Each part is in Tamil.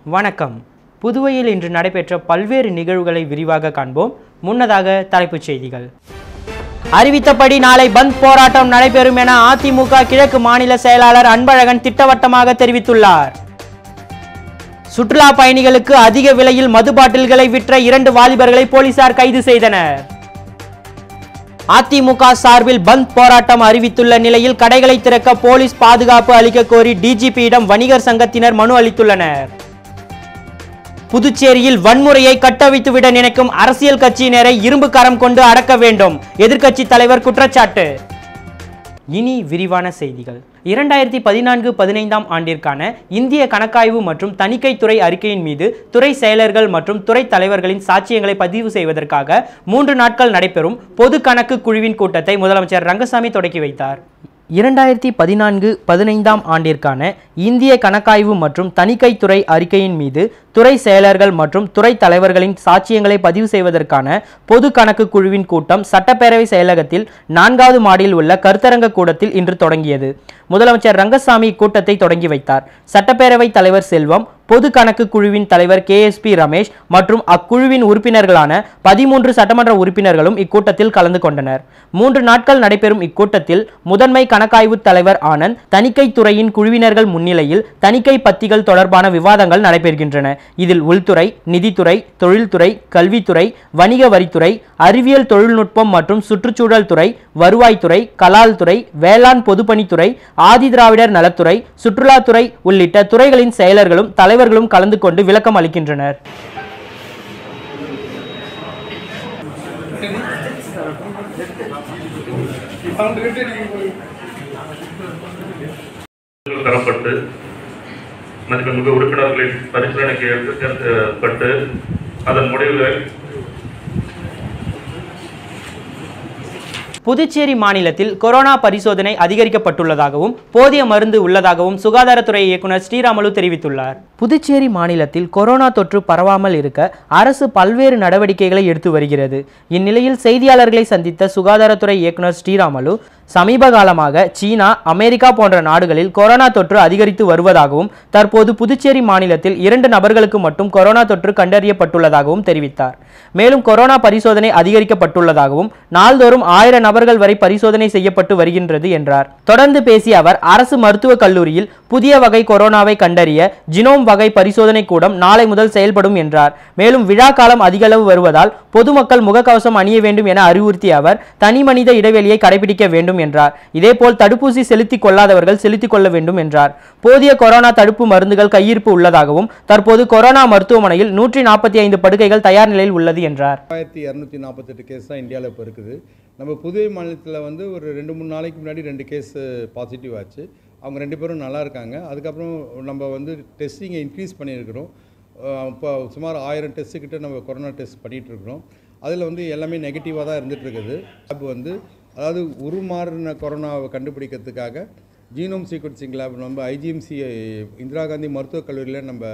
வணக்கம் புதுவையில் இன்று நடைபெற்ற பல்வேறு நிகழ்வுகளை விரிவாக காண்போம் முன்னதாக தலைப்புச் செய்திகள் அறிவித்தபடி நாளை பந்த் போராட்டம் நடைபெறும் என அதிமுக கிழக்கு மாநில செயலாளர் அன்பழகன் திட்டவட்டமாக தெரிவித்துள்ளார் சுற்றுலா பயணிகளுக்கு அதிக விலையில் மது பாட்டில்களை விற்ற இரண்டு வாலிபர்களை போலீசார் கைது செய்தனர் அதிமுக சார்பில் பந்த் போராட்டம் அறிவித்துள்ள நிலையில் கடைகளை திறக்க போலீஸ் பாதுகாப்பு அளிக்க கோரி டிஜிபியிடம் வணிகர் சங்கத்தினர் மனு அளித்துள்ளனர் புதுச்சேரியில் வன்முறையை கட்டவித்துவிட நினைக்கும் அரசியல் கட்சியினரை இரும்பு கரம் கொண்டு அடக்க வேண்டும் எதிர்க்கட்சி தலைவர் குற்றச்சாட்டு இனி விரிவான செய்திகள் இரண்டாயிரத்தி பதினான்கு பதினைந்தாம் ஆண்டிற்கான இந்திய கணக்காய்வு மற்றும் தணிக்கைத்துறை அறிக்கையின் மீது துறை செயலர்கள் மற்றும் துறை தலைவர்களின் சாட்சியங்களை பதிவு செய்வதற்காக மூன்று நாட்கள் நடைபெறும் பொது கணக்கு குழுவின் கூட்டத்தை முதலமைச்சர் ரங்கசாமி தொடக்கி வைத்தார் இரண்டாயிரத்தி பதினான்கு பதினைந்தாம் ஆண்டிற்கான இந்திய கணக்காய்வு மற்றும் தணிக்கைத்துறை அறிக்கையின் மீது துறை செயலர்கள் மற்றும் துறை தலைவர்களின் சாட்சியங்களை பதிவு செய்வதற்கான பொது கணக்கு குழுவின் கூட்டம் சட்டப்பேரவை செயலகத்தில் நான்காவது மாடியில் உள்ள கருத்தரங்க கூடத்தில் இன்று தொடங்கியது முதலமைச்சர் ரங்கசாமி கூட்டத்தை தொடங்கி வைத்தார் சட்டப்பேரவை தலைவர் செல்வம் பொது கணக்கு குழுவின் தலைவர் கே எஸ் பி ரமேஷ் மற்றும் அக்குழுவின் உறுப்பினர்களான பதிமூன்று சட்டமன்ற உறுப்பினர்களும் இக்கூட்டத்தில் கலந்து கொண்டனர் மூன்று நாட்கள் நடைபெறும் இக்கூட்டத்தில் முதன்மை கணக்காய்வு தலைவர் ஆனந்த் தணிக்கை துறையின் குழுவினர்கள் முன்னிலையில் தணிக்கை பத்திகள் தொடர்பான விவாதங்கள் நடைபெறுகின்றன இதில் உள்துறை நிதித்துறை தொழில்துறை கல்வித்துறை வணிக வரித்துறை அறிவியல் தொழில்நுட்பம் மற்றும் சுற்றுச்சூழல் துறை வருவாய்த்துறை கலால் துறை வேளாண் பொதுப்பணித்துறை ஆதிதிராவிடர் நலத்துறை சுற்றுலாத்துறை உள்ளிட்ட துறைகளின் செயலர்களும் தலைவர்களும் கலந்து கொண்டு விளக்கம் அளிக்கின்றனர் தரப்பட்டு மதிப்புமிகு உறுப்பினர்களின் பரிசீலனைக்கு எடுத்துப்பட்டு அதன் முடிவுகள் புதுச்சேரி மாநிலத்தில் கொரோனா பரிசோதனை அதிகரிக்கப்பட்டுள்ளதாகவும் போதிய மருந்து உள்ளதாகவும் சுகாதாரத்துறை இயக்குனர் ஸ்ரீராமலு தெரிவித்துள்ளார் புதுச்சேரி மாநிலத்தில் கொரோனா தொற்று பரவாமல் இருக்க அரசு பல்வேறு நடவடிக்கைகளை எடுத்து வருகிறது இந்நிலையில் செய்தியாளர்களை சந்தித்த சுகாதாரத்துறை இயக்குனர் ஸ்ரீராமலு சமீப காலமாக சீனா அமெரிக்கா போன்ற நாடுகளில் கொரோனா தொற்று அதிகரித்து வருவதாகவும் தற்போது புதுச்சேரி மாநிலத்தில் இரண்டு நபர்களுக்கு மட்டும் கொரோனா தொற்று கண்டறியப்பட்டுள்ளதாகவும் தெரிவித்தார் மேலும் கொரோனா பரிசோதனை அதிகரிக்கப்பட்டுள்ளதாகவும் நாள்தோறும் ஆயிரம் நபர்கள் வரை பரிசோதனை செய்யப்பட்டு வருகின்றது என்றார் தொடர்ந்து பேசிய அவர் அரசு மருத்துவக் கல்லூரியில் புதிய வகை கொரோனாவை கண்டறிய ஜினோம் வகை பரிசோதனை கூடம் நாளை முதல் செயல்படும் என்றார் மேலும் விழா காலம் அதிகளவு வருவதால் பொதுமக்கள் முகக்கவசம் அணிய வேண்டும் என அறிவுறுத்திய அவர் தனி மனித இடைவெளியை கடைபிடிக்க வேண்டும் என்றார் இதேபோல் தடுப்பூசி செலுத்திக் கொள்ளாதவர்கள் செலுத்திக் கொள்ள வேண்டும் என்றார் போதிய கொரோனா தடுப்பு மருந்துகள் கையிருப்பு உள்ளதாகவும் தற்போது கொரோனா மருத்துவமனையில் நூற்றி நாற்பத்தி ஐந்து படுக்கைகள் தயார் நிலையில் உள்ளது என்றார் ஆயிரத்தி இரநூத்தி நாற்பத்தெட்டு கேஸ் தான் இந்தியாவில் இப்போ இருக்குது நம்ம புதுவை மாநிலத்தில் வந்து ஒரு ரெண்டு மூணு நாளைக்கு முன்னாடி ரெண்டு கேஸ் பாசிட்டிவ் ஆச்சு அவங்க ரெண்டு பேரும் நல்லா இருக்காங்க அதுக்கப்புறம் நம்ம வந்து டெஸ்டிங்கை இன்க்ரீஸ் பண்ணியிருக்கிறோம் அஹ் இப்போ சுமார் ஆயிரம் டெஸ்ட்டு கிட்ட நம்ம கொரோனா டெஸ்ட் பண்ணிகிட்டு இருக்கிறோம் அதில் வந்து எல்லாமே நெகட்டிவாக தான் இருந்துட்டு இருக்குது லேப் வந்து அதாவது உருமாறின கொரோனாவை கண்டுபிடிக்கிறதுக்காக ஜீனோம் சீக்வன்சிங் லேப் நம்ம ஐஜிஎம்சி இந்திரா காந்தி மருத்துவக் கல்லூரியில் நம்ம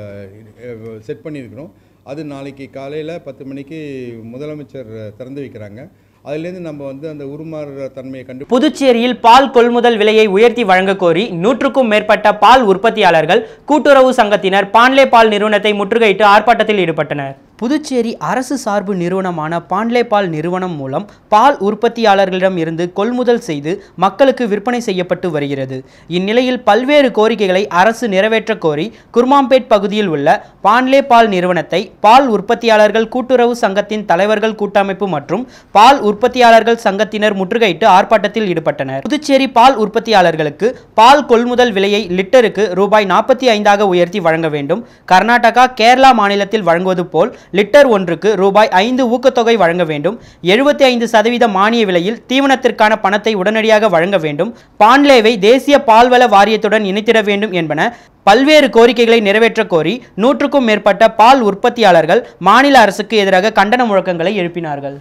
செட் பண்ணியிருக்கிறோம் அது நாளைக்கு காலையில் பத்து மணிக்கு முதலமைச்சர் திறந்து வைக்கிறாங்க அதுலேருந்து நம்ம வந்து அந்த உருமாறுற தன்மையை கண்டு புதுச்சேரியில் பால் கொள்முதல் விலையை உயர்த்தி வழங்க கோரி நூற்றுக்கும் மேற்பட்ட பால் உற்பத்தியாளர்கள் கூட்டுறவு சங்கத்தினர் பான்லே பால் நிறுவனத்தை முற்றுகையிட்டு ஆர்ப்பாட்டத்தில் ஈடுபட்டனர் புதுச்சேரி அரசு சார்பு நிறுவனமான பான்லே பால் நிறுவனம் மூலம் பால் உற்பத்தியாளர்களிடம் இருந்து கொள்முதல் செய்து மக்களுக்கு விற்பனை செய்யப்பட்டு வருகிறது இந்நிலையில் பல்வேறு கோரிக்கைகளை அரசு நிறைவேற்ற கோரி குர்மாம்பேட் பகுதியில் உள்ள பான்லே பால் நிறுவனத்தை பால் உற்பத்தியாளர்கள் கூட்டுறவு சங்கத்தின் தலைவர்கள் கூட்டமைப்பு மற்றும் பால் உற்பத்தியாளர்கள் சங்கத்தினர் முற்றுகையிட்டு ஆர்ப்பாட்டத்தில் ஈடுபட்டனர் புதுச்சேரி பால் உற்பத்தியாளர்களுக்கு பால் கொள்முதல் விலையை லிட்டருக்கு ரூபாய் நாற்பத்தி ஐந்தாக உயர்த்தி வழங்க வேண்டும் கர்நாடகா கேரளா மாநிலத்தில் வழங்குவது போல் லிட்டர் ஒன்றுக்கு ரூபாய் ஐந்து ஊக்கத்தொகை வழங்க வேண்டும் எழுபத்தி ஐந்து சதவீத மானிய விலையில் தீவனத்திற்கான பணத்தை உடனடியாக வழங்க வேண்டும் பான்லேவை தேசிய பால்வள வாரியத்துடன் இணைத்திட வேண்டும் என்பன பல்வேறு கோரிக்கைகளை நிறைவேற்ற கோரி நூற்றுக்கும் மேற்பட்ட பால் உற்பத்தியாளர்கள் மாநில அரசுக்கு எதிராக கண்டன முழக்கங்களை எழுப்பினார்கள்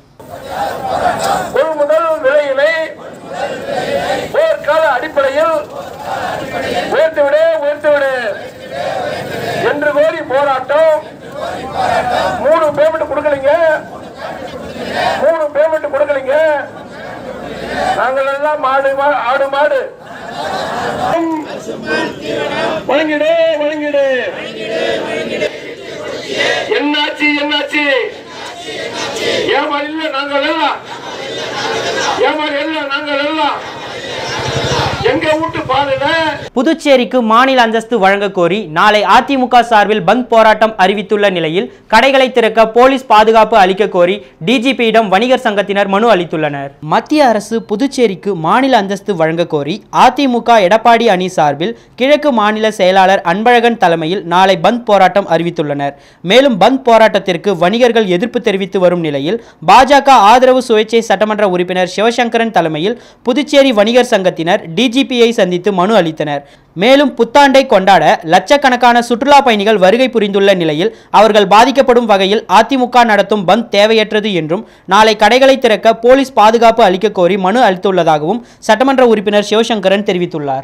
கொள்முதல் விலையினை போர்க்கால அடிப்படையில் உயர்த்திவிடு உயர்த்திவிடு என்று கோரி போராட்டம் மூணு பேமெண்ட் கொடுக்கலீங்க மூணு பேமெண்ட் கொடுக்கலீங்க நாங்கள் எல்லாம் மாடு மா- ஆடு மாடு வழங்கிடு வழங்கிடு ஏமாறி இல்ல நாங்கள் எல்லாம் ஏமாறி இல்ல நாங்கள் எல்லாம் எங்க வீட்டு பாதையில புதுச்சேரிக்கு மாநில அந்தஸ்து வழங்க கோரி நாளை அதிமுக சார்பில் பந்த் போராட்டம் அறிவித்துள்ள நிலையில் கடைகளை திறக்க போலீஸ் பாதுகாப்பு அளிக்க கோரி டிஜிபியிடம் வணிகர் சங்கத்தினர் மனு அளித்துள்ளனர் மத்திய அரசு புதுச்சேரிக்கு மாநில அந்தஸ்து வழங்க கோரி அதிமுக எடப்பாடி அணி சார்பில் கிழக்கு மாநில செயலாளர் அன்பழகன் தலைமையில் நாளை பந்த் போராட்டம் அறிவித்துள்ளனர் மேலும் பந்த் போராட்டத்திற்கு வணிகர்கள் எதிர்ப்பு தெரிவித்து வரும் நிலையில் பாஜக ஆதரவு சுயேட்சை சட்டமன்ற உறுப்பினர் சிவசங்கரன் தலைமையில் புதுச்சேரி வணிகர் சங்கத்தினர் டிஜிபியை சந்தித்து மனு அளித்தனர் மேலும் புத்தாண்டை கொண்டாட லட்சக்கணக்கான சுற்றுலா பயணிகள் வருகை புரிந்துள்ள நிலையில் அவர்கள் பாதிக்கப்படும் வகையில் அதிமுக நடத்தும் பந்த் தேவையற்றது என்றும் நாளை கடைகளை திறக்க போலீஸ் பாதுகாப்பு அளிக்க கோரி மனு அளித்துள்ளதாகவும் சட்டமன்ற உறுப்பினர் சிவசங்கரன் தெரிவித்துள்ளார்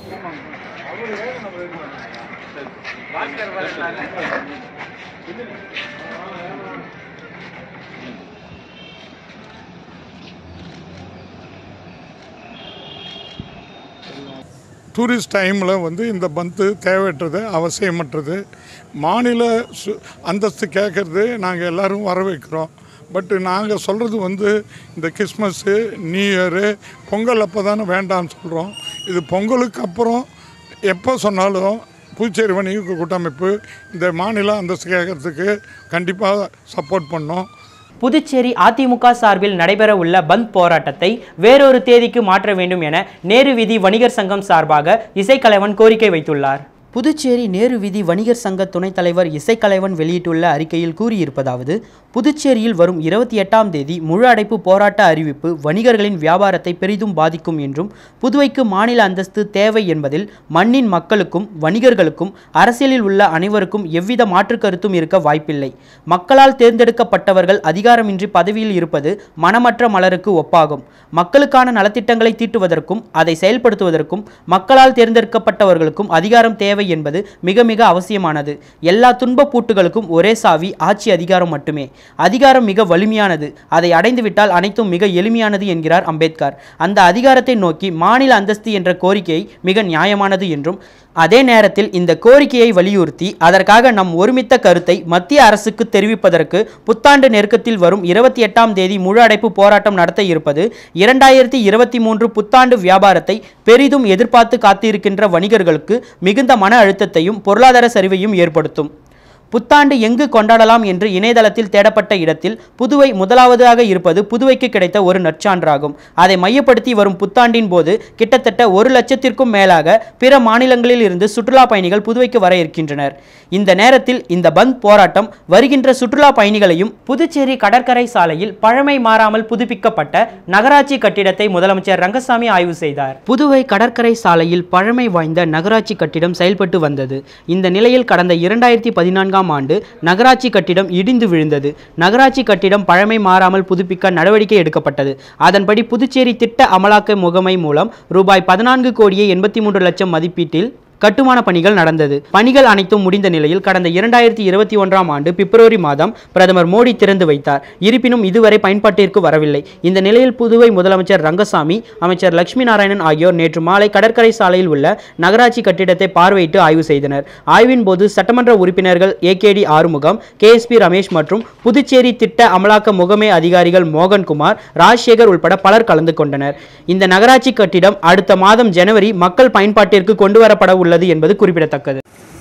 டூரிஸ்ட் டைமில் வந்து இந்த பந்து தேவையற்றது அவசியமற்றது மாநில சு அந்தஸ்து கேட்குறது நாங்கள் எல்லோரும் வரவேற்கிறோம் பட்டு நாங்கள் சொல்கிறது வந்து இந்த கிறிஸ்மஸ்ஸு நியூ இயரு பொங்கல் அப்போ தானே வேண்டாம்னு சொல்கிறோம் இது பொங்கலுக்கு அப்புறம் எப்போ சொன்னாலும் புதுச்சேரி வணிக கூட்டமைப்பு இந்த மாநில அந்தஸ்து கேட்குறதுக்கு கண்டிப்பாக சப்போர்ட் பண்ணோம் புதுச்சேரி அதிமுக சார்பில் நடைபெற உள்ள பந்த் போராட்டத்தை வேறொரு தேதிக்கு மாற்ற வேண்டும் என நேரு வீதி வணிகர் சங்கம் சார்பாக இசைக்கலைவன் கோரிக்கை வைத்துள்ளார் புதுச்சேரி நேரு வீதி வணிகர் சங்க துணைத் தலைவர் இசைக்கலைவன் வெளியிட்டுள்ள அறிக்கையில் கூறியிருப்பதாவது புதுச்சேரியில் வரும் இருபத்தி எட்டாம் தேதி முழு அடைப்பு போராட்ட அறிவிப்பு வணிகர்களின் வியாபாரத்தை பெரிதும் பாதிக்கும் என்றும் புதுவைக்கு மாநில அந்தஸ்து தேவை என்பதில் மண்ணின் மக்களுக்கும் வணிகர்களுக்கும் அரசியலில் உள்ள அனைவருக்கும் எவ்வித மாற்று கருத்தும் இருக்க வாய்ப்பில்லை மக்களால் தேர்ந்தெடுக்கப்பட்டவர்கள் அதிகாரமின்றி பதவியில் இருப்பது மனமற்ற மலருக்கு ஒப்பாகும் மக்களுக்கான நலத்திட்டங்களை தீட்டுவதற்கும் அதை செயல்படுத்துவதற்கும் மக்களால் தேர்ந்தெடுக்கப்பட்டவர்களுக்கும் அதிகாரம் தேவை என்பது மிக மிக அவசியமானது எல்லா துன்ப பூட்டுகளுக்கும் ஒரே சாவி ஆட்சி அதிகாரம் மட்டுமே அதிகாரம் மிக வலிமையானது அதை அடைந்துவிட்டால் அனைத்தும் மிக எளிமையானது என்கிறார் அம்பேத்கர் அந்த அதிகாரத்தை நோக்கி மாநில அந்தஸ்து என்ற கோரிக்கை மிக நியாயமானது என்றும் அதே நேரத்தில் இந்த கோரிக்கையை வலியுறுத்தி அதற்காக நம் ஒருமித்த கருத்தை மத்திய அரசுக்கு தெரிவிப்பதற்கு புத்தாண்டு நெருக்கத்தில் வரும் இருபத்தி எட்டாம் தேதி முழு அடைப்பு போராட்டம் நடத்த இருப்பது இரண்டாயிரத்தி இருபத்தி மூன்று புத்தாண்டு வியாபாரத்தை பெரிதும் எதிர்பார்த்து காத்திருக்கின்ற வணிகர்களுக்கு மிகுந்த மன அழுத்தத்தையும் பொருளாதார சரிவையும் ஏற்படுத்தும் புத்தாண்டு எங்கு கொண்டாடலாம் என்று இணையதளத்தில் தேடப்பட்ட இடத்தில் புதுவை முதலாவதாக இருப்பது புதுவைக்கு கிடைத்த ஒரு நற்சான்றாகும் அதை மையப்படுத்தி வரும் புத்தாண்டின் போது கிட்டத்தட்ட ஒரு லட்சத்திற்கும் மேலாக பிற மாநிலங்களில் இருந்து சுற்றுலா பயணிகள் புதுவைக்கு வர இருக்கின்றனர் இந்த நேரத்தில் இந்த பந்த் போராட்டம் வருகின்ற சுற்றுலா பயணிகளையும் புதுச்சேரி கடற்கரை சாலையில் பழமை மாறாமல் புதுப்பிக்கப்பட்ட நகராட்சி கட்டிடத்தை முதலமைச்சர் ரங்கசாமி ஆய்வு செய்தார் புதுவை கடற்கரை சாலையில் பழமை வாய்ந்த நகராட்சி கட்டிடம் செயல்பட்டு வந்தது இந்த நிலையில் கடந்த இரண்டாயிரத்தி பதினான்காம் ஆண்டு நகராட்சி கட்டிடம் இடிந்து விழுந்தது நகராட்சி கட்டிடம் பழமை மாறாமல் புதுப்பிக்க நடவடிக்கை எடுக்கப்பட்டது அதன்படி புதுச்சேரி திட்ட அமலாக்க முகமை மூலம் ரூபாய் பதினான்கு கோடியே எண்பத்தி மூன்று லட்சம் மதிப்பீட்டில் கட்டுமான பணிகள் நடந்தது பணிகள் அனைத்தும் முடிந்த நிலையில் கடந்த இரண்டாயிரத்தி இருபத்தி ஒன்றாம் ஆண்டு பிப்ரவரி மாதம் பிரதமர் மோடி திறந்து வைத்தார் இருப்பினும் இதுவரை பயன்பாட்டிற்கு வரவில்லை இந்த நிலையில் புதுவை முதலமைச்சர் ரங்கசாமி அமைச்சர் லட்சுமி நாராயணன் ஆகியோர் நேற்று மாலை கடற்கரை சாலையில் உள்ள நகராட்சி கட்டிடத்தை பார்வையிட்டு ஆய்வு செய்தனர் ஆய்வின் போது சட்டமன்ற உறுப்பினர்கள் ஏகேடி ஆறுமுகம் கேஎஸ்பி ரமேஷ் மற்றும் புதுச்சேரி திட்ட அமலாக்க முகமை அதிகாரிகள் மோகன்குமார் ராஜசேகர் உட்பட பலர் கலந்து கொண்டனர் இந்த நகராட்சி கட்டிடம் அடுத்த மாதம் ஜனவரி மக்கள் பயன்பாட்டிற்கு கொண்டு வரப்பட உள்ளது என்பது குறிப்பிடத்தக்கது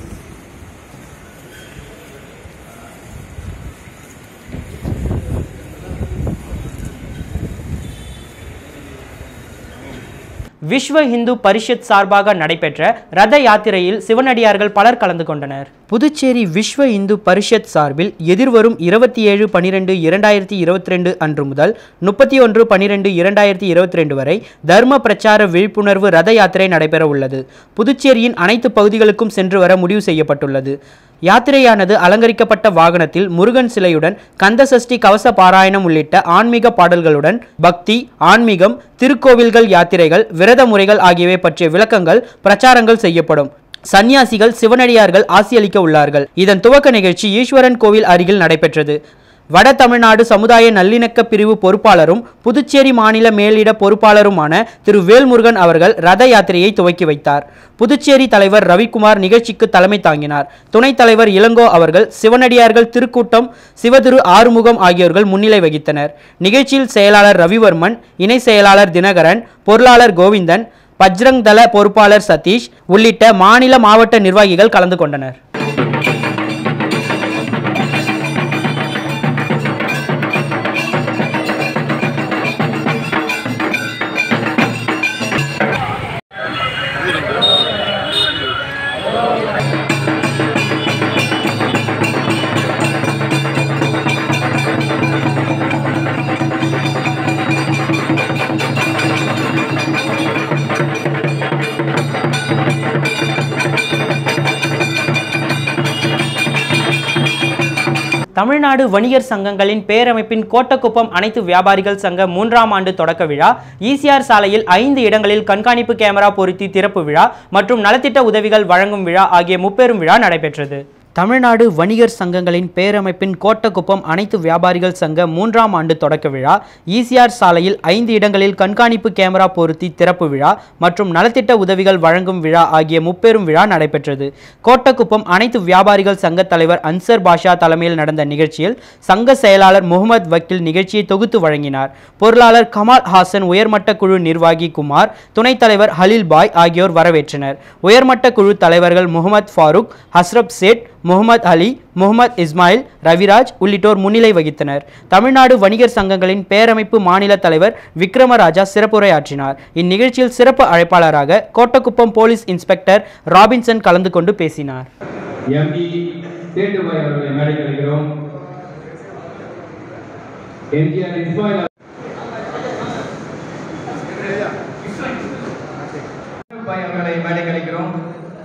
விஸ்வ இந்து பரிஷத் சார்பாக நடைபெற்ற ரத யாத்திரையில் சிவனடியார்கள் பலர் கலந்து கொண்டனர் புதுச்சேரி விஸ்வ இந்து பரிஷத் சார்பில் எதிர்வரும் இருபத்தி ஏழு பனிரெண்டு இரண்டாயிரத்தி இருபத்தி ரெண்டு அன்று முதல் முப்பத்தி ஒன்று பனிரெண்டு இரண்டாயிரத்தி இருபத்தி ரெண்டு வரை தர்ம பிரச்சார விழிப்புணர்வு ரத யாத்திரை நடைபெற உள்ளது புதுச்சேரியின் அனைத்து பகுதிகளுக்கும் சென்று வர முடிவு செய்யப்பட்டுள்ளது யாத்திரையானது அலங்கரிக்கப்பட்ட வாகனத்தில் முருகன் சிலையுடன் கந்த சஷ்டி கவச பாராயணம் உள்ளிட்ட ஆன்மீக பாடல்களுடன் பக்தி ஆன்மீகம் திருக்கோவில்கள் யாத்திரைகள் விரத முறைகள் ஆகியவை பற்றிய விளக்கங்கள் பிரச்சாரங்கள் செய்யப்படும் சன்னியாசிகள் சிவனடியார்கள் ஆசியளிக்க உள்ளார்கள் இதன் துவக்க நிகழ்ச்சி ஈஸ்வரன் கோவில் அருகில் நடைபெற்றது வட தமிழ்நாடு சமுதாய நல்லிணக்க பிரிவு பொறுப்பாளரும் புதுச்சேரி மாநில மேலிட பொறுப்பாளருமான திரு வேல்முருகன் அவர்கள் ரத யாத்திரையை துவக்கி வைத்தார் புதுச்சேரி தலைவர் ரவிக்குமார் நிகழ்ச்சிக்கு தலைமை தாங்கினார் துணைத் தலைவர் இளங்கோ அவர்கள் சிவனடியார்கள் திருக்கூட்டம் சிவதிரு ஆறுமுகம் ஆகியோர்கள் முன்னிலை வகித்தனர் நிகழ்ச்சியில் செயலாளர் ரவிவர்மன் இணை செயலாளர் தினகரன் பொருளாளர் கோவிந்தன் பஜ்ரங் தள பொறுப்பாளர் சதீஷ் உள்ளிட்ட மாநில மாவட்ட நிர்வாகிகள் கலந்து கொண்டனர் தமிழ்நாடு வணிகர் சங்கங்களின் பேரமைப்பின் கோட்டக்குப்பம் அனைத்து வியாபாரிகள் சங்க மூன்றாம் ஆண்டு தொடக்க விழா ஈசிஆர் சாலையில் ஐந்து இடங்களில் கண்காணிப்பு கேமரா பொருத்தி திறப்பு விழா மற்றும் நலத்திட்ட உதவிகள் வழங்கும் விழா ஆகிய முப்பெரும் விழா நடைபெற்றது தமிழ்நாடு வணிகர் சங்கங்களின் பேரமைப்பின் கோட்டக்குப்பம் அனைத்து வியாபாரிகள் சங்க மூன்றாம் ஆண்டு தொடக்க விழா ஈசிஆர் சாலையில் ஐந்து இடங்களில் கண்காணிப்பு கேமரா பொருத்தி திறப்பு விழா மற்றும் நலத்திட்ட உதவிகள் வழங்கும் விழா ஆகிய முப்பெரும் விழா நடைபெற்றது கோட்டக்குப்பம் அனைத்து வியாபாரிகள் சங்க தலைவர் அன்சர் பாஷா தலைமையில் நடந்த நிகழ்ச்சியில் சங்க செயலாளர் முகமது வக்கீல் நிகழ்ச்சியை தொகுத்து வழங்கினார் பொருளாளர் கமால் ஹாசன் உயர்மட்ட குழு நிர்வாகி குமார் துணைத் தலைவர் ஹலீல் பாய் ஆகியோர் வரவேற்றனர் உயர்மட்ட குழு தலைவர்கள் முகமது ஃபாரூக் ஹஸ்ரப் சேட் முகமது அலி முகமது இஸ்மாயில் ரவிராஜ் உள்ளிட்டோர் முன்னிலை வகித்தனர் தமிழ்நாடு வணிகர் சங்கங்களின் பேரமைப்பு மாநில தலைவர் விக்ரமராஜா சிறப்புரையாற்றினார் இந்நிகழ்ச்சியில் சிறப்பு அழைப்பாளராக கோட்டக்குப்பம் போலீஸ் இன்ஸ்பெக்டர் ராபின்சன் கலந்து கொண்டு பேசினார் எம்டி சேட்டுபாய் அவர்களை மேடை கழிக்கிறோம் எம்ஜிஆர் இஸ்மாயில் பாய் அவர்களை மேடை கழிக்கிறோம்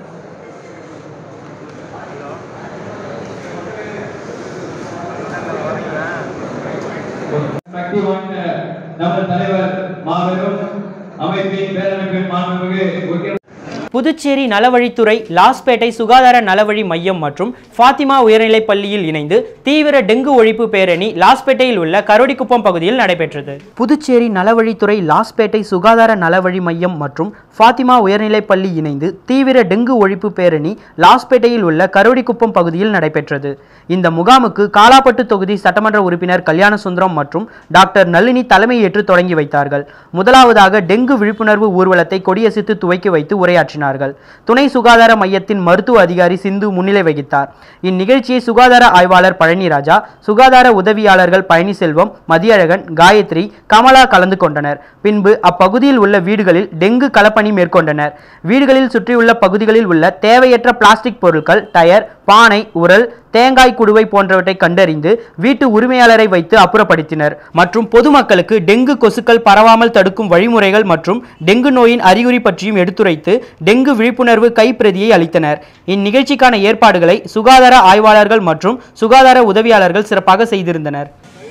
சக்தி வாய்ந்த நமது தலைவர் மாபெரும் அமைப்பின் பேரமைப்பின் மாண்புமிகு உயர் புதுச்சேரி நலவழித்துறை லாஸ்பேட்டை சுகாதார நலவழி மையம் மற்றும் ஃபாத்திமா உயர்நிலைப் பள்ளியில் இணைந்து தீவிர டெங்கு ஒழிப்பு பேரணி லாஸ்பேட்டையில் உள்ள கரோடிக்குப்பம் பகுதியில் நடைபெற்றது புதுச்சேரி நலவழித்துறை லாஸ்பேட்டை சுகாதார நலவழி மையம் மற்றும் ஃபாத்திமா உயர்நிலைப் பள்ளி இணைந்து தீவிர டெங்கு ஒழிப்பு பேரணி லாஸ்பேட்டையில் உள்ள கரோடிக்குப்பம் பகுதியில் நடைபெற்றது இந்த முகாமுக்கு காலாப்பட்டு தொகுதி சட்டமன்ற உறுப்பினர் கல்யாண சுந்தரம் மற்றும் டாக்டர் நளினி தலைமையேற்று தொடங்கி வைத்தார்கள் முதலாவதாக டெங்கு விழிப்புணர்வு ஊர்வலத்தை கொடியசைத்து துவக்கி வைத்து உரையாற்றினார்கள் துணை சுகாதார மையத்தின் மருத்துவ அதிகாரி சிந்து முன்னிலை வகித்தார் இந்நிகழ்ச்சியை சுகாதார ஆய்வாளர் பழனிராஜா சுகாதார உதவியாளர்கள் பழனிசெல்வம் மதியழகன் காயத்ரி கமலா கலந்து கொண்டனர் பின்பு அப்பகுதியில் உள்ள வீடுகளில் டெங்கு களப்பணி மேற்கொண்டனர் வீடுகளில் சுற்றியுள்ள பகுதிகளில் உள்ள தேவையற்ற பிளாஸ்டிக் பொருட்கள் டயர் பானை உரல் தேங்காய் குடுவை போன்றவற்றை கண்டறிந்து வீட்டு உரிமையாளரை வைத்து அப்புறப்படுத்தினர் மற்றும் பொதுமக்களுக்கு டெங்கு கொசுக்கள் பரவாமல் தடுக்கும் வழிமுறைகள் மற்றும் டெங்கு நோயின் அறிகுறி பற்றியும் எடுத்துரைத்து டெங்கு விழிப்புணர்வு கைப்பிரதியை அளித்தனர் இந்நிகழ்ச்சிக்கான ஏற்பாடுகளை சுகாதார ஆய்வாளர்கள் மற்றும் சுகாதார உதவியாளர்கள் சிறப்பாக செய்திருந்தனர்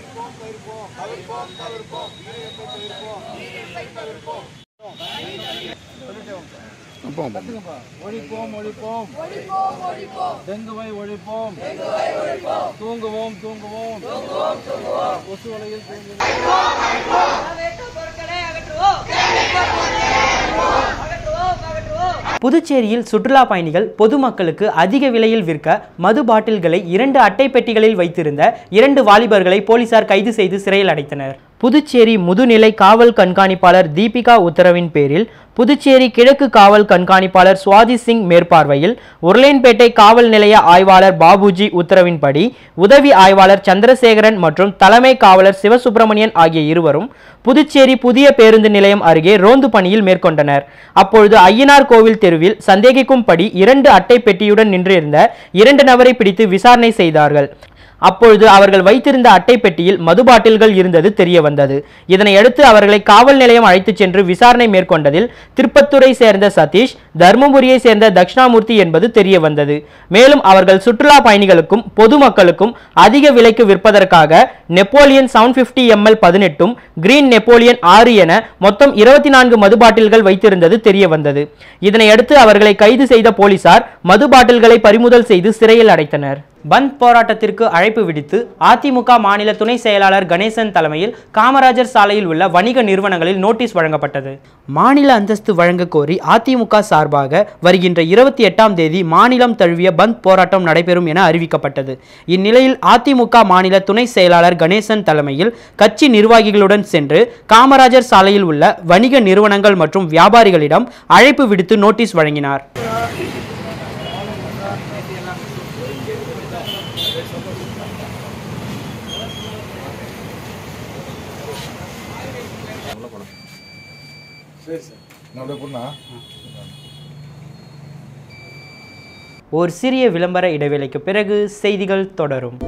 ஒழிப்போம் ஒழிப்போம் டெங்குவை ஒழிப்போம் தூங்குவோம் தூங்குவோம் கொசு வலையில் தூங்குவோம் புதுச்சேரியில் சுற்றுலா பயணிகள் பொதுமக்களுக்கு அதிக விலையில் விற்க மது பாட்டில்களை இரண்டு அட்டை பெட்டிகளில் வைத்திருந்த இரண்டு வாலிபர்களை போலீசார் கைது செய்து சிறையில் அடைத்தனர் புதுச்சேரி முதுநிலை காவல் கண்காணிப்பாளர் தீபிகா உத்தரவின் பேரில் புதுச்சேரி கிழக்கு காவல் கண்காணிப்பாளர் சுவாதி சிங் மேற்பார்வையில் உருளையன்பேட்டை காவல் நிலைய ஆய்வாளர் பாபுஜி உத்தரவின்படி உதவி ஆய்வாளர் சந்திரசேகரன் மற்றும் தலைமை காவலர் சிவசுப்பிரமணியன் ஆகிய இருவரும் புதுச்சேரி புதிய பேருந்து நிலையம் அருகே ரோந்து பணியில் மேற்கொண்டனர் அப்பொழுது ஐயனார் கோவில் தெருவில் சந்தேகிக்கும்படி இரண்டு அட்டை பெட்டியுடன் நின்றிருந்த இரண்டு நபரை பிடித்து விசாரணை செய்தார்கள் அப்பொழுது அவர்கள் வைத்திருந்த அட்டை பெட்டியில் மது பாட்டில்கள் இருந்தது தெரிய வந்தது இதனையடுத்து அவர்களை காவல் நிலையம் அழைத்துச் சென்று விசாரணை மேற்கொண்டதில் திருப்பத்தூரை சேர்ந்த சதீஷ் தர்மபுரியை சேர்ந்த தட்சிணாமூர்த்தி என்பது தெரிய வந்தது மேலும் அவர்கள் சுற்றுலா பயணிகளுக்கும் பொதுமக்களுக்கும் அதிக விலைக்கு விற்பதற்காக நெப்போலியன் செவன் பிப்டி எம்எல் பதினெட்டும் கிரீன் நெப்போலியன் ஆறு என மொத்தம் இருபத்தி நான்கு மது பாட்டில்கள் வைத்திருந்தது தெரிய வந்தது இதனையடுத்து அவர்களை கைது செய்த போலீசார் மது பாட்டில்களை பறிமுதல் செய்து சிறையில் அடைத்தனர் பந்த் போராட்டத்திற்கு அழைப்பு விடுத்து அதிமுக மாநில துணை செயலாளர் கணேசன் தலைமையில் காமராஜர் சாலையில் உள்ள வணிக நிறுவனங்களில் நோட்டீஸ் வழங்கப்பட்டது மாநில அந்தஸ்து வழங்க கோரி அதிமுக சார்பாக வருகின்ற இருபத்தி எட்டாம் தேதி மாநிலம் தழுவிய பந்த் போராட்டம் நடைபெறும் என அறிவிக்கப்பட்டது இந்நிலையில் அதிமுக மாநில துணை செயலாளர் கணேசன் தலைமையில் கட்சி நிர்வாகிகளுடன் சென்று காமராஜர் சாலையில் உள்ள வணிக நிறுவனங்கள் மற்றும் வியாபாரிகளிடம் அழைப்பு விடுத்து நோட்டீஸ் வழங்கினார் ஒரு சிறிய விளம்பர இடைவேளைக்கு பிறகு செய்திகள் தொடரும்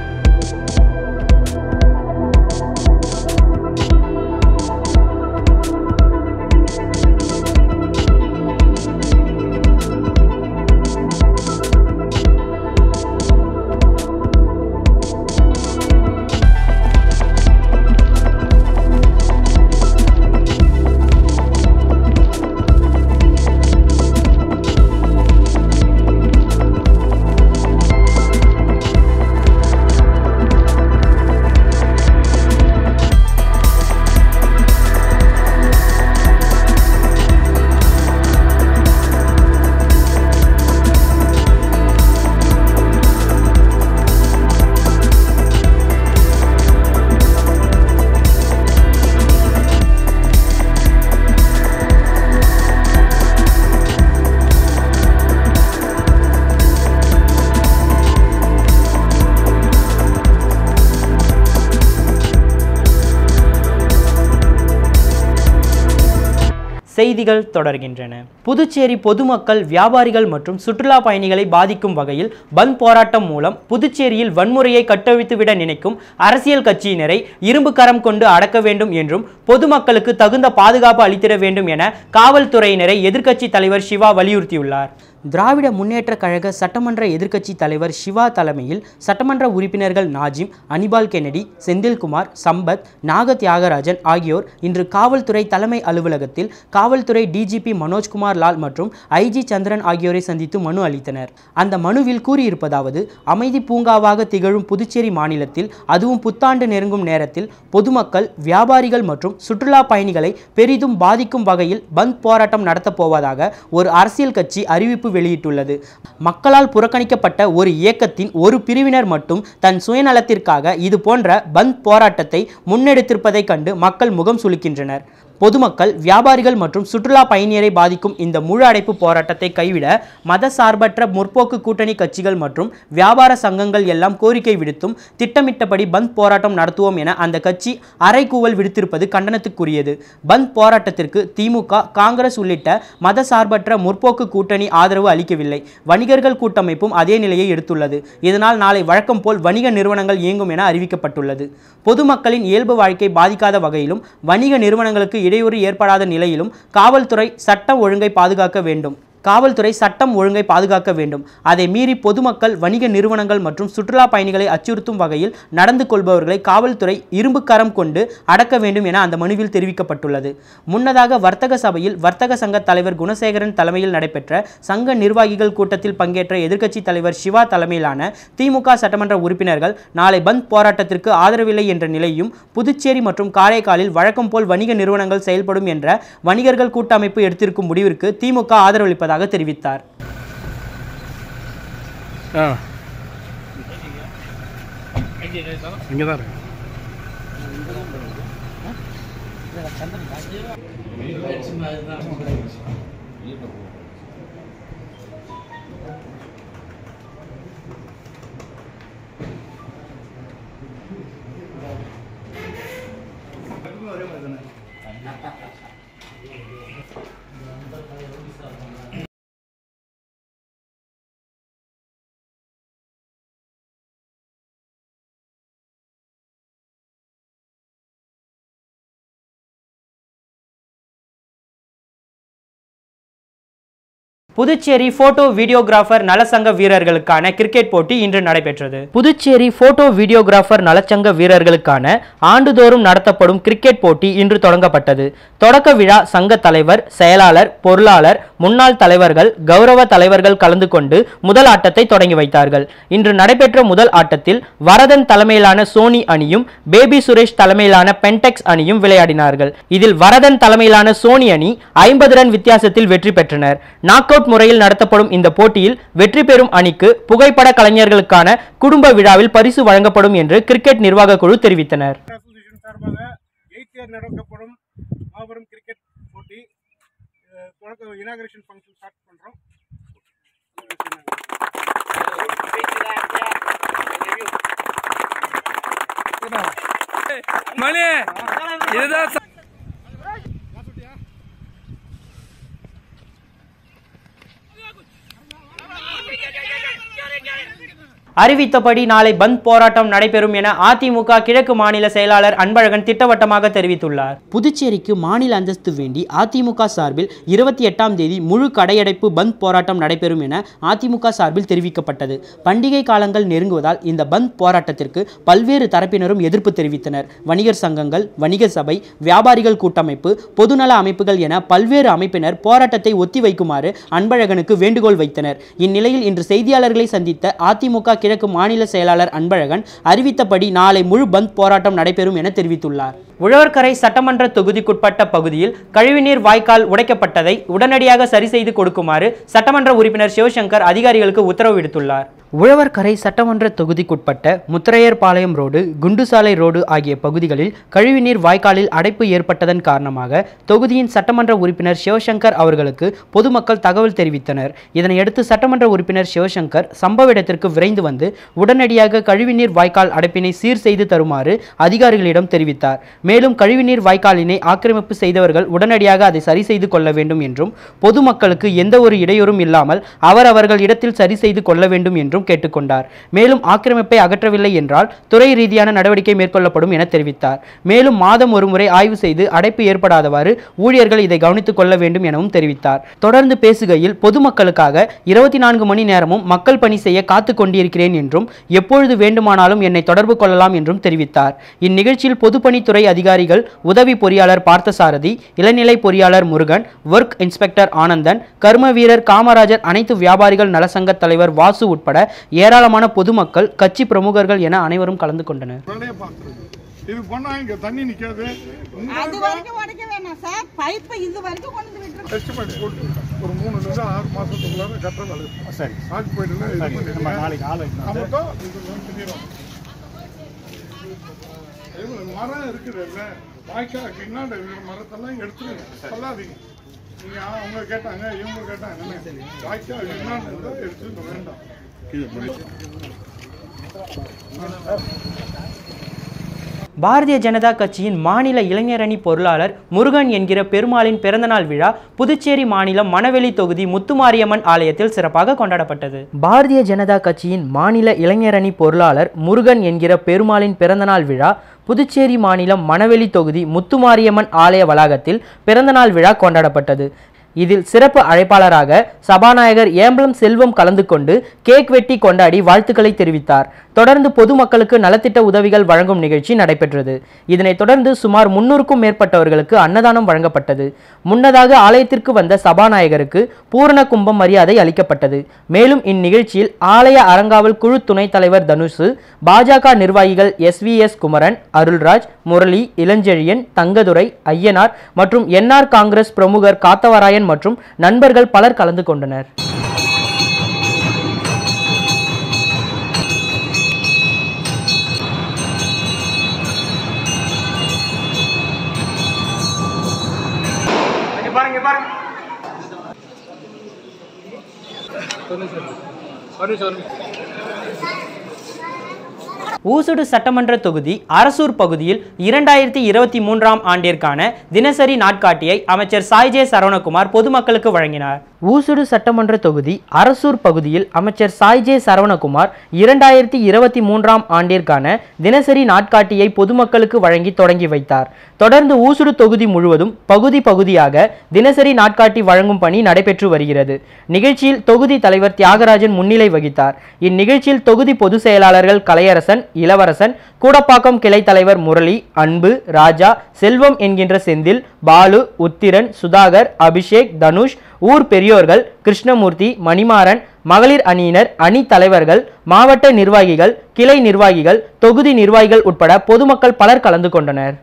செய்திகள் தொடர்கின்றன புதுச்சேரி பொதுமக்கள் வியாபாரிகள் மற்றும் சுற்றுலா பயணிகளை பாதிக்கும் வகையில் பந்த் போராட்டம் மூலம் புதுச்சேரியில் வன்முறையை கட்டவிழ்த்துவிட நினைக்கும் அரசியல் கட்சியினரை இரும்பு கரம் கொண்டு அடக்க வேண்டும் என்றும் பொதுமக்களுக்கு தகுந்த பாதுகாப்பு அளித்திட வேண்டும் என காவல்துறையினரை எதிர்க்கட்சி தலைவர் சிவா வலியுறுத்தியுள்ளார் திராவிட முன்னேற்ற கழக சட்டமன்ற எதிர்க்கட்சி தலைவர் சிவா தலைமையில் சட்டமன்ற உறுப்பினர்கள் நாஜிம் அனிபால் கென்னடி செந்தில்குமார் சம்பத் நாக தியாகராஜன் ஆகியோர் இன்று காவல்துறை தலைமை அலுவலகத்தில் காவல்துறை டிஜிபி மனோஜ்குமார் லால் மற்றும் ஐஜி சந்திரன் ஆகியோரை சந்தித்து மனு அளித்தனர் அந்த மனுவில் கூறியிருப்பதாவது அமைதி பூங்காவாக திகழும் புதுச்சேரி மாநிலத்தில் அதுவும் புத்தாண்டு நெருங்கும் நேரத்தில் பொதுமக்கள் வியாபாரிகள் மற்றும் சுற்றுலா பயணிகளை பெரிதும் பாதிக்கும் வகையில் பந்த் போராட்டம் நடத்தப் போவதாக ஒரு அரசியல் கட்சி அறிவிப்பு வெளியிட்டுள்ளது மக்களால் புறக்கணிக்கப்பட்ட ஒரு இயக்கத்தின் ஒரு பிரிவினர் மட்டும் தன் சுயநலத்திற்காக இது போன்ற பந்த் போராட்டத்தை முன்னெடுத்திருப்பதைக் கண்டு மக்கள் முகம் சுளிக்கின்றனர் பொதுமக்கள் வியாபாரிகள் மற்றும் சுற்றுலா பயணியரை பாதிக்கும் இந்த முழு அடைப்பு போராட்டத்தை கைவிட மத சார்பற்ற முற்போக்கு கூட்டணி கட்சிகள் மற்றும் வியாபார சங்கங்கள் எல்லாம் கோரிக்கை விடுத்தும் திட்டமிட்டபடி பந்த் போராட்டம் நடத்துவோம் என அந்த கட்சி அறைகூவல் விடுத்திருப்பது கண்டனத்துக்குரியது பந்த் போராட்டத்திற்கு திமுக காங்கிரஸ் உள்ளிட்ட மத சார்பற்ற முற்போக்கு கூட்டணி ஆதரவு அளிக்கவில்லை வணிகர்கள் கூட்டமைப்பும் அதே நிலையை எடுத்துள்ளது இதனால் நாளை வழக்கம் போல் வணிக நிறுவனங்கள் இயங்கும் என அறிவிக்கப்பட்டுள்ளது பொதுமக்களின் இயல்பு வாழ்க்கை பாதிக்காத வகையிலும் வணிக நிறுவனங்களுக்கு இடையூறு ஏற்படாத நிலையிலும் காவல்துறை சட்டம் ஒழுங்கை பாதுகாக்க வேண்டும் காவல்துறை சட்டம் ஒழுங்கை பாதுகாக்க வேண்டும் அதை மீறி பொதுமக்கள் வணிக நிறுவனங்கள் மற்றும் சுற்றுலா பயணிகளை அச்சுறுத்தும் வகையில் நடந்து கொள்பவர்களை காவல்துறை இரும்பு கரம் கொண்டு அடக்க வேண்டும் என அந்த மனுவில் தெரிவிக்கப்பட்டுள்ளது முன்னதாக வர்த்தக சபையில் வர்த்தக சங்க தலைவர் குணசேகரன் தலைமையில் நடைபெற்ற சங்க நிர்வாகிகள் கூட்டத்தில் பங்கேற்ற எதிர்க்கட்சி தலைவர் சிவா தலைமையிலான திமுக சட்டமன்ற உறுப்பினர்கள் நாளை பந்த் போராட்டத்திற்கு ஆதரவில்லை என்ற நிலையும் புதுச்சேரி மற்றும் காரைக்காலில் வழக்கம் போல் வணிக நிறுவனங்கள் செயல்படும் என்ற வணிகர்கள் கூட்டமைப்பு எடுத்திருக்கும் முடிவிற்கு திமுக ஆதரவளிப்பதாக தெரிவித்தார் இங்கே தான் இருக்கு புதுச்சேரி போட்டோ வீடியோகிராஃபர் நலசங்க வீரர்களுக்கான கிரிக்கெட் போட்டி இன்று நடைபெற்றது புதுச்சேரி போட்டோ வீடியோகிராஃபர் நலச்சங்க வீரர்களுக்கான ஆண்டுதோறும் நடத்தப்படும் கிரிக்கெட் போட்டி இன்று தொடங்கப்பட்டது தொடக்க விழா சங்க தலைவர் செயலாளர் பொருளாளர் முன்னாள் தலைவர்கள் கௌரவ தலைவர்கள் கலந்து கொண்டு முதல் ஆட்டத்தை தொடங்கி வைத்தார்கள் இன்று நடைபெற்ற முதல் ஆட்டத்தில் வரதன் தலைமையிலான சோனி அணியும் பேபி சுரேஷ் தலைமையிலான பென்டெக்ஸ் அணியும் விளையாடினார்கள் இதில் வரதன் தலைமையிலான சோனி அணி ஐம்பது ரன் வித்தியாசத்தில் வெற்றி பெற்றனர் நாக் அவுட் முறையில் நடத்தப்படும் இந்த போட்டியில் வெற்றி பெறும் அணிக்கு புகைப்பட கலைஞர்களுக்கான குடும்ப விழாவில் பரிசு வழங்கப்படும் என்று கிரிக்கெட் நிர்வாக குழு தெரிவித்தனர் அசோசியேஷன் சார்பாக எயித் இயர் நடக்கப்படும் மாபெரும் கிரிக்கெட் போட்டி அஹ், தொடக்க இனாகரேஷன் ஃபங்க்ஷன் ஸ்டார்ட் பண்ணுறோம் மணி இதுதான் அறிவித்தபடி நாளை பந்த் போராட்டம் நடைபெறும் என அதிமுக கிழக்கு மாநில செயலாளர் அன்பழகன் திட்டவட்டமாக தெரிவித்துள்ளார் புதுச்சேரிக்கு மாநில அந்தஸ்து வேண்டி அதிமுக சார்பில் இருபத்தி எட்டாம் தேதி முழு கடையடைப்பு பந்த் போராட்டம் நடைபெறும் என அதிமுக சார்பில் தெரிவிக்கப்பட்டது பண்டிகை காலங்கள் நெருங்குவதால் இந்த பந்த் போராட்டத்திற்கு பல்வேறு தரப்பினரும் எதிர்ப்பு தெரிவித்தனர் வணிகர் சங்கங்கள் வணிக சபை வியாபாரிகள் கூட்டமைப்பு பொதுநல அமைப்புகள் என பல்வேறு அமைப்பினர் போராட்டத்தை ஒத்திவைக்குமாறு அன்பழகனுக்கு வேண்டுகோள் வைத்தனர் இந்நிலையில் இன்று செய்தியாளர்களை சந்தித்த அதிமுக கிழக்கு மாநில செயலாளர் அன்பழகன் அறிவித்தபடி நாளை முழு பந்த் போராட்டம் நடைபெறும் என தெரிவித்துள்ளார் உழவர்கரை சட்டமன்ற தொகுதிக்குட்பட்ட பகுதியில் கழிவுநீர் வாய்க்கால் உடைக்கப்பட்டதை உடனடியாக சரி செய்து கொடுக்குமாறு சட்டமன்ற உறுப்பினர் சிவசங்கர் அதிகாரிகளுக்கு உத்தரவு விடுத்துள்ளார் உழவர்கரை சட்டமன்ற தொகுதிக்குட்பட்ட முத்திரையர்பாளையம் ரோடு குண்டுசாலை ரோடு ஆகிய பகுதிகளில் கழிவுநீர் வாய்க்காலில் அடைப்பு ஏற்பட்டதன் காரணமாக தொகுதியின் சட்டமன்ற உறுப்பினர் சிவசங்கர் அவர்களுக்கு பொதுமக்கள் தகவல் தெரிவித்தனர் இதனையடுத்து சட்டமன்ற உறுப்பினர் சிவசங்கர் சம்பவ இடத்திற்கு விரைந்து வந்து உடனடியாக கழிவுநீர் வாய்க்கால் அடைப்பினை சீர் செய்து தருமாறு அதிகாரிகளிடம் தெரிவித்தார் மேலும் கழிவுநீர் வாய்க்காலினை ஆக்கிரமிப்பு செய்தவர்கள் உடனடியாக அதை சரி செய்து கொள்ள வேண்டும் என்றும் பொதுமக்களுக்கு எந்த ஒரு இடையூறும் இல்லாமல் அவரவர்கள் இடத்தில் சரி செய்து கொள்ள வேண்டும் என்றும் கேட்டுக்கொண்டார் மேலும் ஆக்கிரமிப்பை அகற்றவில்லை என்றால் துறை ரீதியான நடவடிக்கை மேற்கொள்ளப்படும் என தெரிவித்தார் மேலும் மாதம் ஒருமுறை ஆய்வு செய்து அடைப்பு ஏற்படாதவாறு ஊழியர்கள் இதை கவனித்துக் கொள்ள வேண்டும் எனவும் தெரிவித்தார் தொடர்ந்து பேசுகையில் பொதுமக்களுக்காக இருபத்தி நான்கு மணி நேரமும் மக்கள் பணி செய்ய காத்து கொண்டிருக்கிறேன் என்றும் எப்பொழுது வேண்டுமானாலும் என்னை தொடர்பு கொள்ளலாம் என்றும் தெரிவித்தார் இந்நிகழ்ச்சியில் பொதுப்பணித்துறை அதிகாரிகள் உதவி பொறியாளர் பார்த்தசாரதி இளநிலை பொறியாளர் முருகன் ஒர்க் இன்ஸ்பெக்டர் ஆனந்தன் கர்ம வீரர் காமராஜர் அனைத்து வியாபாரிகள் நலசங்க தலைவர் வாசு உட்பட ஏராளமான பொதுமக்கள் கட்சி பிரமுகர்கள் என அனைவரும் கலந்து கொண்டனர் வேலையை பார்க்குறது இது பண்ணா இங்க தண்ணி நிக்காது அது வரைக்கும் உடைக்க வேணாம் சார் பைப்பை இது வரைக்கும் கொண்டு வந்து விட்டுருக்கோம் எஸ்டிமேட் போட்டு ஒரு மூணுல இருந்து ஆறு மாசத்துக்குள்ளார கட்டுற வேலை சரி ஆக்குபைடுல இது பண்ணிடுங்க நாளைக்கு ஆள் அமர்த்தம் இது வந்து திடீரும் மரம் இருக்குதுல்ல வாய்க்கால் பின்னாடி இருக்கிற மரத்தெல்லாம் எடுத்துருங்க சொல்லாதீங்க நீங்க அவங்க கேட்டாங்க இவங்க கேட்டாங்க வாய்க்கால் பின்னாடி இருந்தா எடுத்துக்க வேண்டாம் பாரதிய ஜனதா கட்சியின் மாநில இளைஞரணி பொருளாளர் முருகன் என்கிற பெருமாளின் பிறந்தநாள் விழா புதுச்சேரி மாநிலம் மணவெளி தொகுதி முத்துமாரியம்மன் ஆலயத்தில் சிறப்பாக கொண்டாடப்பட்டது பாரதிய ஜனதா கட்சியின் மாநில இளைஞரணி பொருளாளர் முருகன் என்கிற பெருமாளின் பிறந்தநாள் விழா புதுச்சேரி மாநிலம் மணவெளி தொகுதி முத்துமாரியம்மன் ஆலய வளாகத்தில் பிறந்தநாள் விழா கொண்டாடப்பட்டது இதில் சிறப்பு அழைப்பாளராக சபாநாயகர் ஏம்பலம் செல்வம் கலந்து கொண்டு கேக் வெட்டி கொண்டாடி வாழ்த்துக்களை தெரிவித்தார் தொடர்ந்து பொதுமக்களுக்கு நலத்திட்ட உதவிகள் வழங்கும் நிகழ்ச்சி நடைபெற்றது இதனைத் தொடர்ந்து சுமார் முன்னூறுக்கும் மேற்பட்டவர்களுக்கு அன்னதானம் வழங்கப்பட்டது முன்னதாக ஆலயத்திற்கு வந்த சபாநாயகருக்கு பூரண கும்பம் மரியாதை அளிக்கப்பட்டது மேலும் இந்நிகழ்ச்சியில் ஆலய அறங்காவல் குழு துணைத் தலைவர் தனுஷு பாஜக நிர்வாகிகள் S V S Kumaran Arulraj Murali Ilanchezhiyan Thangadurai Ayyanar மற்றும் என்ஆர் காங்கிரஸ் பிரமுகர் காத்தவராயன் மற்றும் நண்பர்கள் பலர் கலந்து கொண்டனர் ஒரு நிமிஷம் ஒரு நிமிஷம் ஊசுடு சட்டமன்ற தொகுதி அரசூர் பகுதியில் இரண்டாயிரத்தி இருபத்தி மூன்றாம் ஆண்டிற்கான தினசரி நாட்காட்டியை அமைச்சர் சாய்ஜே சரவணகுமார் பொதுமக்களுக்கு வழங்கினார் ஊசுடு சட்டமன்ற தொகுதி அரசூர் பகுதியில் அமைச்சர் சாய்ஜே சரவணகுமார் இரண்டாயிரத்தி இருபத்தி மூன்றாம் ஆண்டிற்கான தினசரி நாட்காட்டியை பொதுமக்களுக்கு வழங்கி தொடங்கி வைத்தார் தொடர்ந்து ஊசுடு தொகுதி முழுவதும் பகுதி பகுதியாக தினசரி நாட்காட்டி வழங்கும் பணி நடைபெற்று வருகிறது நிகழ்ச்சியில் தொகுதி தலைவர் தியாகராஜன் முன்னிலை வகித்தார் இந்நிகழ்ச்சியில் தொகுதி பொதுச் செயலாளர்கள் கலையரசன் இளவரசன் கூடப்பாக்கம் கிளை தலைவர் முரளி அன்பு ராஜா செல்வம் என்கின்ற செந்தில் பாலு உத்திரன் சுதாகர் அபிஷேக் தனுஷ் ஊர் பெரியோர்கள் கிருஷ்ணமூர்த்தி மணிமாறன் மகளிர் அணியினர் அணி தலைவர்கள் மாவட்ட நிர்வாகிகள் கிளை நிர்வாகிகள் தொகுதி நிர்வாகிகள் உட்பட பொதுமக்கள் பலர் கலந்து கொண்டனர்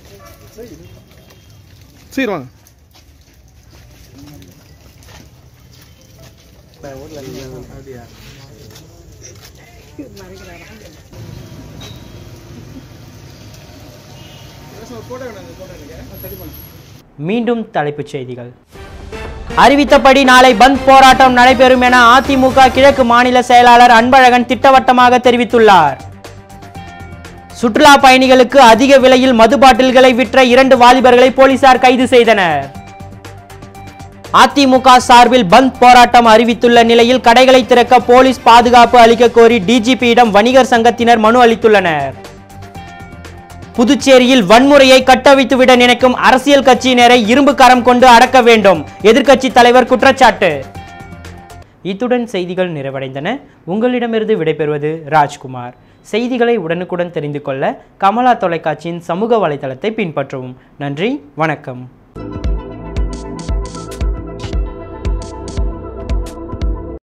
சரி வாங்க மீண்டும் தலைப்புச் செய்திகள் அறிவித்தபடி நாளை பந்த் போராட்டம் நடைபெறும் என அதிமுக கிழக்கு மாநில செயலாளர் அன்பழகன் திட்டவட்டமாக தெரிவித்துள்ளார் சுற்றுலா பயணிகளுக்கு அதிக விலையில் மது பாட்டில்களை விற்ற இரண்டு வாலிபர்களை போலீசார் கைது செய்தனர் அதிமுக சார்பில் பந்த் போராட்டம் அறிவித்துள்ள நிலையில் கடைகளை திறக்க போலீஸ் பாதுகாப்பு அளிக்க கோரி டிஜிபியிடம் வணிகர் சங்கத்தினர் மனு அளித்துள்ளனர் புதுச்சேரியில் வன்முறையை கட்டவித்துவிட நினைக்கும் அரசியல் கட்சியினரை இரும்பு கரம் கொண்டு அடக்க வேண்டும் எதிர்க்கட்சி தலைவர் குற்றச்சாட்டு இத்துடன் செய்திகள் நிறைவடைந்தன உங்களிடமிருந்து விடைபெறுவது ராஜ்குமார் செய்திகளை உடனுக்குடன் தெரிந்து கொள்ள கமலா தொலைக்காட்சியின் சமூக வலைதளத்தை பின்பற்றவும் நன்றி வணக்கம்